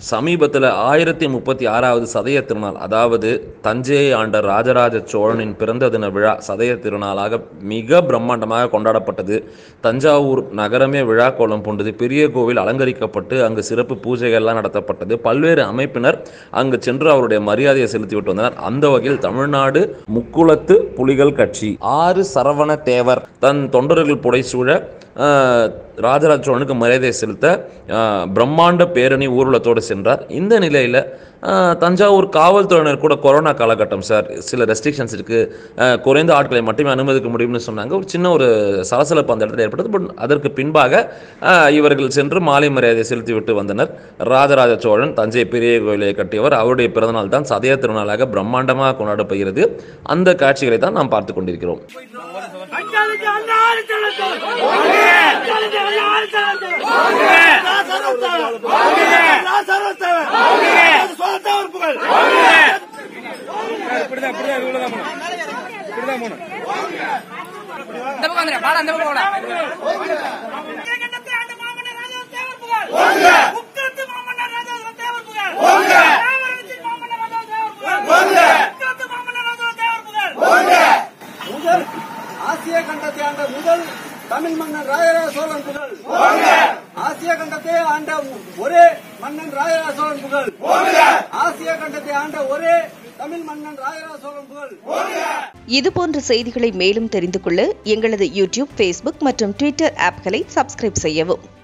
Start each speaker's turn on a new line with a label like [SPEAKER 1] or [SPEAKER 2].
[SPEAKER 1] சமீபத்தில் ஆயிரத்தி முப்பத்தி ஆறாவது சதய திருநாள் அதாவது தஞ்சையை ஆண்ட ராஜராஜ சோழனின் பிறந்த தின விழா சதய திருநாளாக மிக பிரம்மாண்டமாக கொண்டாடப்பட்டது தஞ்சாவூர் நகரமே விழா கோலம் பூண்டது பெரிய கோவில் அலங்கரிக்கப்பட்டு அங்கு சிறப்பு பூஜைகள்லாம் நடத்தப்பட்டது பல்வேறு அமைப்பினர் அங்கு சென்று அவருடைய மரியாதையை செலுத்திவிட்டு வந்தனர் அந்த வகையில் தமிழ்நாடு முக்குளத்து புலிகள் கட்சி ஆறு சரவண தேவர் தன் தொண்டர்கள் புடைசூழ ஆஹ், ராஜராஜ சோழனுக்கு மரியாதை செலுத்த ஆஹ், பிரம்மாண்ட பேரணி ஊர்வலத்தோடு சென்றார் இந்த நிலையில் தஞ்சாவூர் காவல்துறையினர் கூட கொரோனா காலகட்டம் சார் சில ரெஸ்ட்ரிக்ஷன்ஸ் இருக்குது குறைந்த ஆட்களை மட்டுமே அனுமதிக்க முடியும்னு சொன்னாங்க ஒரு சின்ன ஒரு சலசலப்பு அந்த இடத்துல ஏற்பட்டது பட் அதற்கு பின்பாக ஆஹ், இவர்கள் சென்று மாலை மரியாதை செலுத்திவிட்டு வந்தனர் ராஜராஜ சோழன் தஞ்சை பெரிய கோயிலை கட்டியவர் அவருடைய பிறந்தநாள் தான் சதய திருநாளாக பிரம்மாண்டமாக கொண்டாடப்படுகிறது அந்த காட்சிகளை தான் நாம் பார்த்து கொண்டிருக்கிறோம்
[SPEAKER 2] அஞ்சாலுக்கு அண்ணா ஆறுதலத்தோர். அஞ்சாலுக்கு அண்ணா ஆறுதலத்தோர். நான் சர்வத்தேவர். நான் சர்வத்தேவர். அது சோழத்தேவர் புகழ்.
[SPEAKER 3] இந்த பக்கம் வந்துரு பாடா இந்த பக்கம் வாடா
[SPEAKER 2] கிழக்கண்டத்தை ஆண்ட மாமன்னர் ராஜாதேவர் புகழ். உக்கிரத்து மாமன்னர் ராஜாதேவர் புகழ். தேவரத்தின் மாமன்னர் ராஜாதேவர் புகழ். உக்கிரத்து மாமன்னர் ராஜாதேவர் புகழ்.
[SPEAKER 4] முதல் ஆசிய கண்டத்தை ஆண்ட முதல் தமிழ் மன்னன் ராஜராஜ சோழன் புகழ் ஆசிய கண்டத்தை ஆண்ட ஒரே மன்னன் ராஜராஜ சோழன் புகழ் ஆசிய கண்டத்தை ஆண்ட ஒரே தமிழ் மன்னன் ராஜராஜ சோழன் புகழ்
[SPEAKER 5] இதுபோன்ற செய்திகளை மேலும் தெரிந்து கொள்ள எங்களது யூடியூப் ஃபேஸ்புக் மற்றும் ட்விட்டர் ஆப்களை சப்ஸ்கிரைப் செய்யவும்